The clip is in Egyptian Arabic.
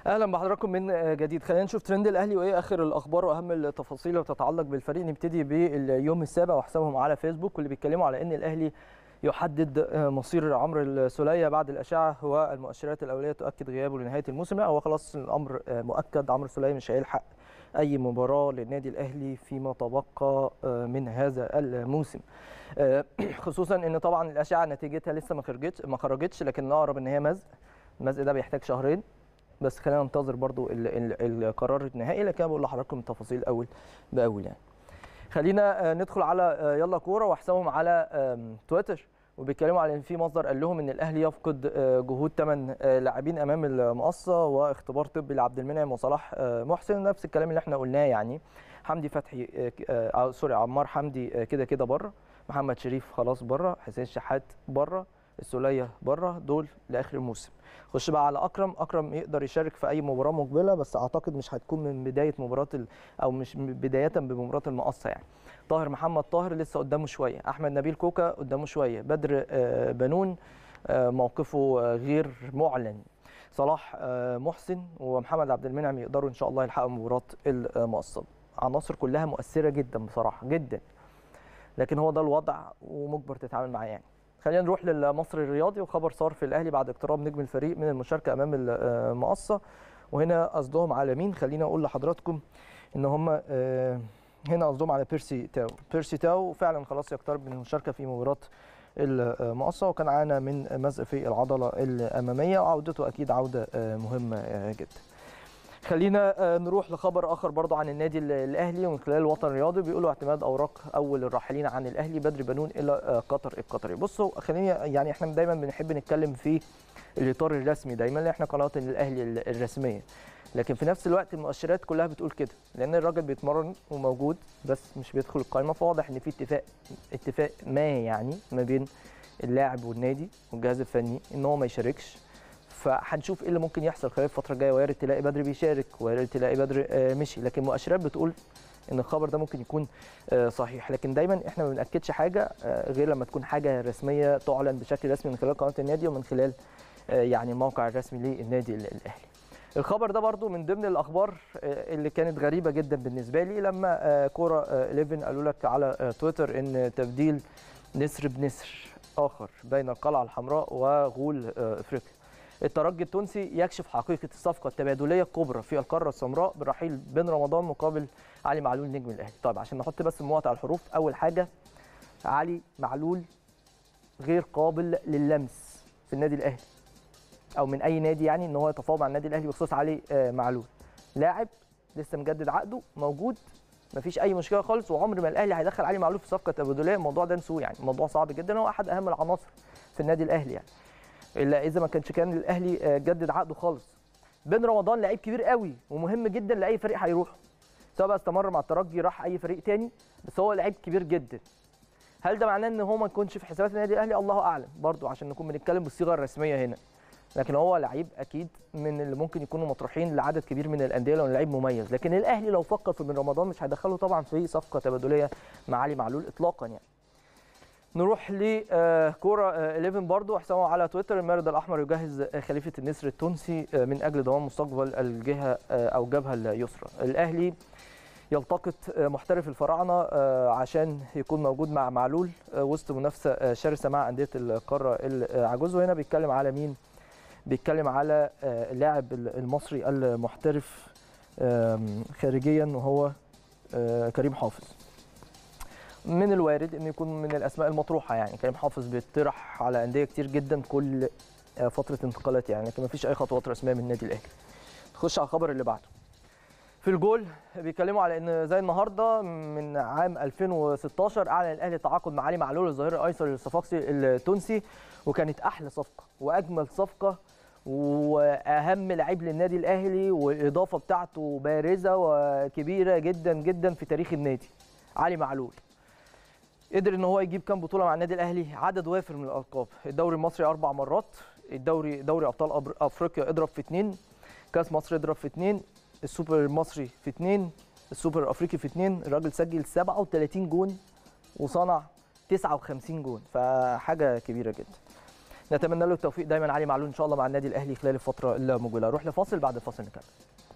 اهلا بحضراتكم من جديد خلينا نشوف ترند الاهلي وايه اخر الاخبار واهم التفاصيل اللي بتتعلق بالفريق نبتدي باليوم السابع وحسابهم على فيسبوك واللي بيتكلموا على ان الاهلي يحدد مصير عمرو السوليه بعد الاشعه والمؤشرات الاوليه تؤكد غيابه لنهايه الموسم لا هو خلاص الامر مؤكد عمرو السوليه مش هيلحق اي مباراه للنادي الاهلي فيما تبقى من هذا الموسم خصوصا ان طبعا الاشعه نتيجتها لسه ما خرجتش ما خرجتش لكن اقرب ان هي مزق المزق ده بيحتاج شهرين بس خلينا ننتظر برضو ال ال القرار النهائي لكن بقول لحضراتكم التفاصيل اول باول يعني خلينا ندخل على يلا كوره وحسابهم على تويتر وبيتكلموا على ان في مصدر قال لهم ان الاهلي يفقد جهود ثمان لاعبين امام المقصه واختبار طبي لعبد المنعم وصلاح محسن نفس الكلام اللي احنا قلناه يعني حمدي فتحي أو سوري عمار حمدي كده كده بره محمد شريف خلاص بره حسين شحات بره السوليه بره دول لاخر الموسم خش بقى على اكرم اكرم يقدر يشارك في اي مباراه مقبله بس اعتقد مش هتكون من بدايه مباراه ال... او مش بدايه بمباراه المقصه يعني طاهر محمد طاهر لسه قدامه شويه احمد نبيل كوكا قدامه شويه بدر بنون موقفه غير معلن صلاح محسن ومحمد عبد المنعم يقدروا ان شاء الله يلحقوا مباراه المقصه عناصر كلها مؤثره جدا بصراحه جدا لكن هو ده الوضع ومجبر تتعامل معاه يعني خلينا نروح للمصري الرياضي وخبر صار في الاهلي بعد اقتراب نجم الفريق من المشاركه امام المقصه وهنا قصدهم على مين خلينا اقول لحضراتكم ان هم هنا قصدهم على بيرسي تاو بيرسي تاو فعلا خلاص يقترب من المشاركه في مباراه المقصه وكان عانى من مزق في العضله الاماميه وعودته اكيد عوده مهمه جدا خلينا نروح لخبر اخر برضه عن النادي الاهلي ومن خلال الوطن الرياضي بيقولوا اعتماد اوراق اول الراحلين عن الاهلي بدري بنون الى قطر القطري بصوا خلينا يعني احنا دايما بنحب نتكلم في الاطار الرسمي دايما اللي احنا قناه الاهلي الرسميه لكن في نفس الوقت المؤشرات كلها بتقول كده لان الراجل بيتمرن وموجود بس مش بيدخل القائمه فواضح ان في اتفاق اتفاق ما يعني ما بين اللاعب والنادي والجهاز الفني ان هو ما يشاركش فهنشوف ايه اللي ممكن يحصل خلال الفتره الجايه وارد تلاقي بدري بيشارك وارد تلاقي بدري مشي لكن مؤشرات بتقول ان الخبر ده ممكن يكون صحيح لكن دايما احنا ما بناكدش حاجه غير لما تكون حاجه رسميه تعلن بشكل رسمي من خلال قناه النادي ومن خلال يعني الموقع الرسمي للنادي الاهلي الخبر ده برضو من ضمن الاخبار اللي كانت غريبه جدا بالنسبه لي لما كوره 11 قالوا لك على تويتر ان تبديل نسر بنسر اخر بين القلعه الحمراء وغول افريقيا الترجي التونسي يكشف حقيقه الصفقه التبادليه الكبرى في القاره السمراء برحيل بن رمضان مقابل علي معلول نجم الاهلي طيب عشان نحط بس المواطع على الحروف اول حاجه علي معلول غير قابل للمس في النادي الاهلي او من اي نادي يعني ان هو يتفاوض مع النادي الاهلي بخصوص علي معلول لاعب لسه مجدد عقده موجود مفيش اي مشكله خالص وعمر ما الاهلي هيدخل علي معلول في صفقه تبادليه الموضوع ده نسوه يعني الموضوع صعب جدا هو احد اهم العناصر في النادي الاهلي يعني الا اذا ما كانش كان الاهلي جدد عقده خالص بن رمضان لعيب كبير قوي ومهم جدا لاي فريق هيروحه سواء بقى استمر مع الترجي راح اي فريق تاني بس هو لعيب كبير جدا هل ده معناه ان هو ما يكونش في حسابات النادي الاهلي الله اعلم برضو عشان نكون بنتكلم بالصيغه الرسميه هنا لكن هو لعيب اكيد من اللي ممكن يكونوا مطروحين لعدد كبير من الانديه لانه لعيب مميز لكن الاهلي لو فكر في بن رمضان مش هيدخله طبعا في صفقه تبادليه مع علي معلول اطلاقا يعني نروح لكوره 11 برضو حسابه على تويتر المارد الاحمر يجهز خليفه النسر التونسي من اجل ضمان مستقبل الجهه او الجبهه اليسرى الاهلي يلتقط محترف الفراعنه عشان يكون موجود مع معلول وسط منافسه شرسه مع انديه القاره العجوز وهنا بيتكلم على مين بيتكلم على اللاعب المصري المحترف خارجيا وهو كريم حافظ من الوارد انه يكون من الاسماء المطروحه يعني كريم حافظ بيطرح على انديه كتير جدا كل فتره انتقالات يعني لكن ما فيش اي خطوات رسميه من النادي الاهلي نخش على الخبر اللي بعده في الجول بيتكلموا على ان زي النهارده من عام 2016 اعلن الاهلي التعاقد مع علي معلول الظهير الايسر للصفاقسي التونسي وكانت احلى صفقه واجمل صفقه واهم لعيب للنادي الاهلي والاضافه بتاعته بارزه وكبيره جدا جدا في تاريخ النادي علي معلول قدر ان هو يجيب كام بطوله مع النادي الاهلي عدد وافر من الالقاب الدوري المصري اربع مرات الدوري دوري ابطال افريقيا اضرب في اثنين كاس مصر اضرب في اثنين السوبر المصري في اثنين السوبر الافريقي في اثنين الراجل سجل 37 جون وصنع 59 جون فحاجه كبيره جدا نتمنى له التوفيق دايما علي معلول ان شاء الله مع النادي الاهلي خلال الفتره المقبله نروح لفاصل بعد الفاصل نكمل